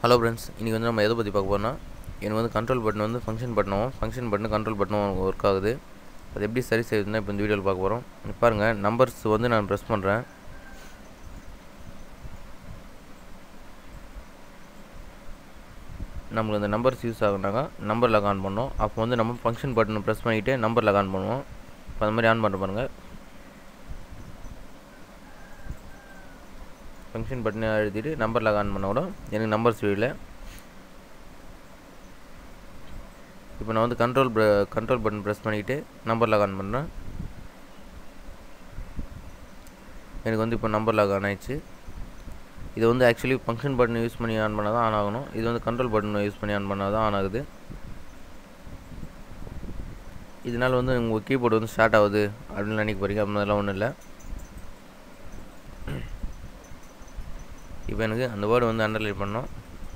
hello friends இன்றைக்கி வந்து நம்ம எதை பற்றி பார்க்க போகிறோம்னா எனக்கு வந்து கண்ட்ரோல் பட்டன் வந்து ஃபங்க்ஷன் பட்டனும் ஃபங்க்ஷன் பட்டன் கண்ட்ரோல் பட்டனும் ஒர்க் ஆகுது அது எப்படி சரி செய்யுதுன்னா இப்போ இந்த வீடியோவில் பார்க்க போகிறோம் பாருங்கள் நம்பர்ஸ் வந்து நான் ப்ரெஸ் பண்ணுறேன் நம்மளுக்கு அந்த நம்பர்ஸ் யூஸ் ஆகுனாக்கா நம்பர் லாக் ஆன் பண்ணோம் அப்போ வந்து நம்ம ஃபங்க்ஷன் பட்டனை ப்ரெஸ் பண்ணிவிட்டு நம்பர் லாக் ஆன் பண்ணுவோம் இப்போ அந்த மாதிரி ஆன் பண்ணுற பாருங்கள் ஃபங்க்ஷன் பட்டனை அழுத்திட்டு நம்பர் லாக் ஆன் பண்ண கூட எனக்கு நம்பர்ஸ் இல்லை இப்போ நான் வந்து கண்ட்ரோல் கண்ட்ரோல் பட்டன் ப்ரெஸ் பண்ணிக்கிட்டு நம்பர் லாக் ஆன் பண்ணுறேன் எனக்கு வந்து இப்போ நம்பர் லாக் ஆன் ஆயிடுச்சு இது வந்து ஆக்சுவலி ஃபங்க்ஷன் பட்டன் யூஸ் பண்ணி ஆன் பண்ணால் தான் ஆன் ஆகணும் இது வந்து கண்ட்ரோல் பட்டன் யூஸ் பண்ணி ஆன் பண்ணால் தான் ஆன் ஆகுது இதனால் வந்து உங்கள் கீபோர்டு வந்து ஸ்டார்ட் ஆகுது அப்படின்னு நினைக்க போகிறீங்க அந்த மாதிரிலாம் ஒன்றும் இல்லை இப்போ எனக்கு அந்த வேர்டு வந்து அண்டர்லைன் பண்ணோம்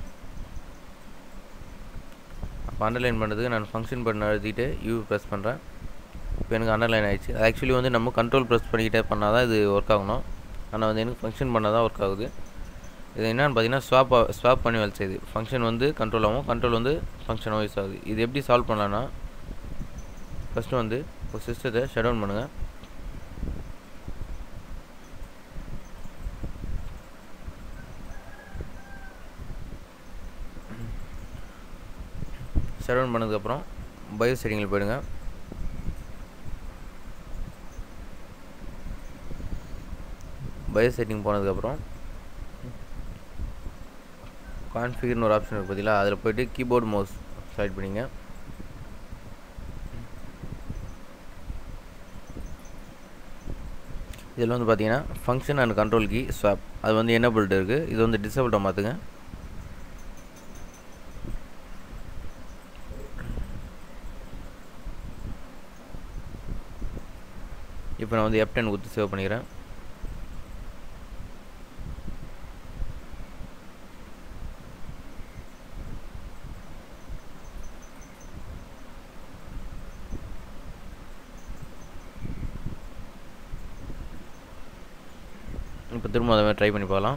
அப்போ அண்டர்லைன் பண்ணுறதுக்கு நான் ஃபங்க்ஷன் பட்டன் அழுத்திட்டு யூ ப்ரெஸ் பண்ணுறேன் இப்போ எனக்கு அண்டர்லைன் ஆகிடுச்சு ஆக்சுவலி வந்து நம்ம கண்ட்ரோல் ப்ரெஸ் பண்ணிக்கிட்டே பண்ணால் தான் இது ஒர்க் ஆகணும் ஆனால் வந்து எனக்கு ஃபங்க்ஷன் பண்ணால் தான் ஒர்க் ஆகுது இது என்னென்னு பார்த்தீங்கன்னா ஸ்வாப் ஸ்வாப் பண்ணி வேலை செய்யுது ஃபங்க்ஷன் வந்து கண்ட்ரோல் ஆகும் கண்ட்ரோல் வந்து ஃபங்க்ஷனாக யூஸ் ஆகுது இது எப்படி சால்வ் பண்ணலான்னா ஃபஸ்ட்டு வந்து ஒரு சிஸ்டத்தை ஷட் டவுன் பண்ணுங்கள் ஷட் டவுன் பண்ணதுக்கப்புறம் பயோ செட்டிங்கில் போயிடுங்க பயோ செட்டிங் போனதுக்கப்புறம் கான்ஃபிகர்னு ஒரு ஆப்ஷன் இருக்குது பார்த்தீங்களா அதில் போய்ட்டு கீபோர்டு மவுஸ் செலக்ட் பண்ணிங்க இதில் வந்து பார்த்தீங்கன்னா function and control key swap அது வந்து என்னபிள்டு இருக்குது இது வந்து டிசபிள்டாக மாற்றுங்க இப்போ நான் வந்து எஃப் டென் கொடுத்து சேவ் பண்ணிக்கிறேன் இப்போ திரும்ப அதை மாதிரி ட்ரை பண்ணி பார்க்கலாம்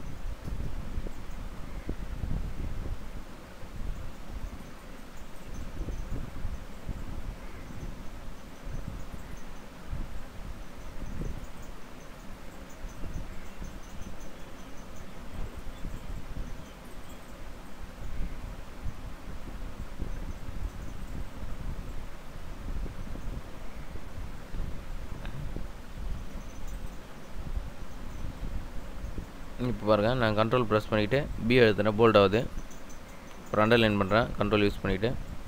இப்போ பாருங்கள் நான் கண்ட்ரோல் ப்ரெஸ் பண்ணிவிட்டு பி எழுத்துனேன் போல்ட் ஆகுது அப்புறம் அண்டர்லைன் பண்ணுறேன் கண்ட்ரோல் யூஸ் பண்ணிவிட்டு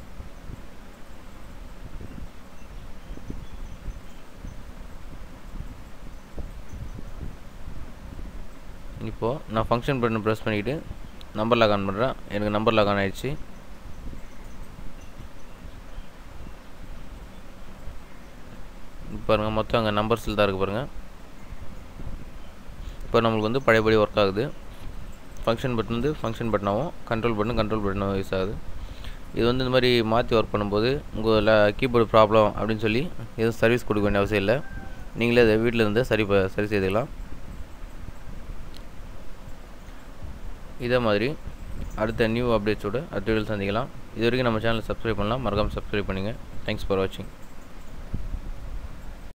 இப்போது நான் ஃபங்க்ஷன் பட்டன் ப்ரெஸ் பண்ணிவிட்டு நம்பர் லாக் ஆன் பண்ணுறேன் எனக்கு நம்பர் லாக் ஆன் ஆயிடுச்சு பாருங்கள் மொத்தம் அங்கே நம்பர்ஸில் தான் இருக்குது பாருங்கள் இப்போ நம்மளுக்கு வந்து பழையபடி ஒர்க் ஆகுது ஃபங்க்ஷன் பட்டன் வந்து ஃபங்க்ஷன் பட்டனாகவும் கண்ட்ரோல் பட்டன் கண்ட்ரோல் பட்டனாகவும் யூஸ் ஆகுது இது வந்து இந்த மாதிரி மாற்றி ஒர்க் பண்ணும்போது உங்கள் கீபோர்டு ப்ராப்ளம் அப்படின்னு சொல்லி எதுவும் சர்வீஸ் கொடுக்க வேண்டிய அவசியம் இல்லை நீங்களே அதை வீட்டில் இருந்து சரி சரி செய்துக்கலாம் இதே மாதிரி அடுத்த நியூ அப்டேட்ஸோட அடுத்த வீடியோ சந்திக்கலாம் இது வரைக்கும் நம்ம சேனலை சப்ஸ்கிரைப் பண்ணலாம் மறக்காமல் சப்ஸ்கிரைப் பண்ணுங்கள் தேங்க்ஸ் ஃபார் வாட்சிங்